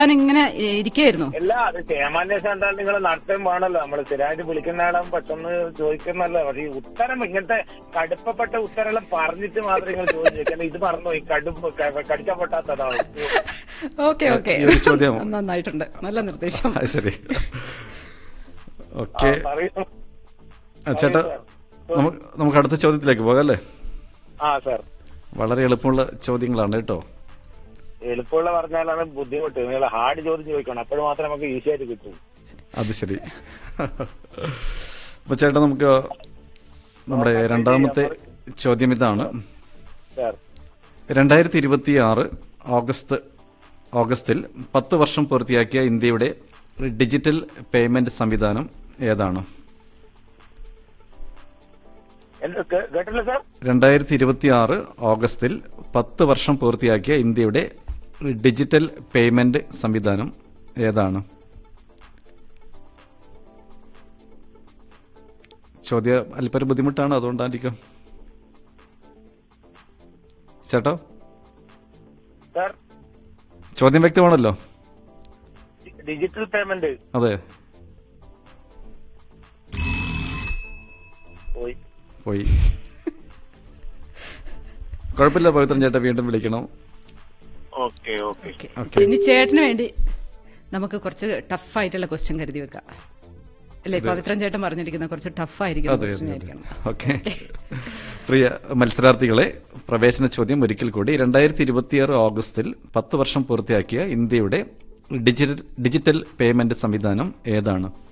ഞാൻ ഇങ്ങനെ ഇരിക്കായിരുന്നു അല്ല അത് ക്ഷേമാന്വേഷണം എന്തായാലും നിങ്ങൾ നടത്തുകയും വേണമല്ലോ നമ്മൾ സ്ഥിരമായിട്ട് വിളിക്കുന്നയാളും പെട്ടെന്ന് ചോദിക്കുന്നല്ലോ പക്ഷേ ഈ ഉത്തരം ഇങ്ങനത്തെ കടുപ്പപ്പെട്ട ഉത്തരങ്ങൾ പറഞ്ഞിട്ട് മാത്രം നിങ്ങൾ ചോദിച്ചു ഇത് പറഞ്ഞു ഈ കടുപ്പ് ക- കടിക്കാൻ പൊട്ടാത്തതാണ് ഓക്കെ ഓക്കെ ഈ ഒരു ചോദ്യം നന്നായിട്ടുണ്ട് നല്ല നിർദ്ദേശം അത് ശരി ഓക്കെ പറയൂ ചേട്ടാ നമുക്ക് നമുക്ക് അടുത്ത ചോദ്യത്തിലേക്ക് പോകാം അല്ലേ ആ സാർ വളരെ എളുപ്പമുള്ള ചോദ്യങ്ങളാണ് കേട്ടോ എളുപ്പമുള്ള പറഞ്ഞാലാണ് ബുദ്ധിമുട്ട് നിങ്ങൾ ഹാർഡ് ചോദ്യം ചോദിക്കണം അപ്പോൾ മാത്രമേ നമുക്ക് ഈസി ആയിട്ട് കിട്ടൂ അത് ശരി അപ്പൊ ചേട്ടാ നമുക്ക് നമ്മുടെ രണ്ടാമത്തെ ചോദ്യം ഇതാണ് സാർ രണ്ടായിരത്തി ഇരുപത്തി ആറ് ഓഗസ്റ്റ് ഓഗസ്റ്റിൽ പത്ത് വർഷം പൂർത്തിയാക്കിയ ഇന്ത്യയുടെ ഡിജിറ്റൽ പേയ്മെന്റ് സംവിധാനം ഏതാണ് എന്ത് കേ- കേട്ടില്ല സാർ രണ്ടായിരത്തി ഇരുപത്തി ആറ് ഓഗസ്റ്റിൽ പത്ത് വർഷം പൂർത്തിയാക്കിയ ഇന്ത്യയുടെ ഡിജിറ്റൽ പേയ്മെന്റ് സംവിധാനം ഏതാണ് ചോദ്യം അല്പം ബുദ്ധിമുട്ടാണ് അതുകൊണ്ടായിരിക്കും ചേട്ടോ സാർ ചോദ്യം വ്യക്തമാണല്ലോ ഡിജിറ്റൽ പേയ്മെന്റ് അതെ പോയി പോയി കുഴപ്പമില്ല പവിത്രൻ ചേട്ടാ വീണ്ടും വിളിക്കണം ഓക്കെ ഓക്കെ ഓക്കെ ഓക്കെ ഇനി ചേട്ടന് വേണ്ടി നമുക്ക് കുറച്ച് ടഫ് ആയിട്ടുള്ള ക്വസ്റ്റ്യൻ കരുതി വെക്കാം അല്ലേ പവിത്രൻ ചേട്ടൻ പറഞ്ഞിരിക്കുന്ന കുറച്ച് ടഫ് ആയിരിക്കുന്ന അതെ ക്വസ്റ്റ്യൻ അതെ ആയിരിക്കണം ഓക്കെ പ്രിയ മത്സരാർത്ഥികളെ പ്രവേശന ചോദ്യം ഒരിക്കൽ കൂടി രണ്ടായിരത്തി ഇരുപത്തിയാറ് ഓഗസ്റ്റിൽ പത്ത് വർഷം പൂർത്തിയാക്കിയ ഇന്ത്യയുടെ ഡിജിറ്റൽ ഡിജിറ്റൽ പേയ്മെന്റ് സംവിധാനം ഏതാണ്